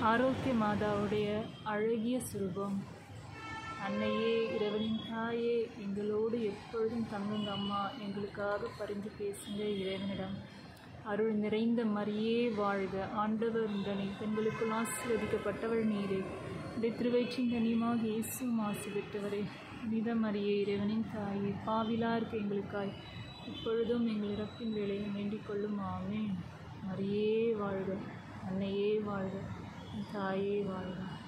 ஆரோக்கிய மாதாவுடைய அழகிய சுரூபம் அன்னையே இறைவனின் தாயே எங்களோடு எப்பொழுதும் தங்குங்க அம்மா எங்களுக்காக பரிந்து பேசுங்க இறைவனிடம் அருள் நிறைந்த மரியே வாழ்க ஆண்டவர் உடனே பெண்களுக்குள் ஆசீர்வதிக்கப்பட்டவள் நீரே இந்த திருவயிற்றின் கனியமாக இயேசுவும் ஆசி பெற்றவரே புனித மரியே இறைவனின் தாயே பாவிலாருக்கு எங்களுக்காய் இப்பொழுதும் எங்கள் இறப்பின் வேலையும் வேண்டிக் கொள்ளும் ஆமென் மரியே வாழ்க அன்னையே வாழ்க என் தாயே வாழ்க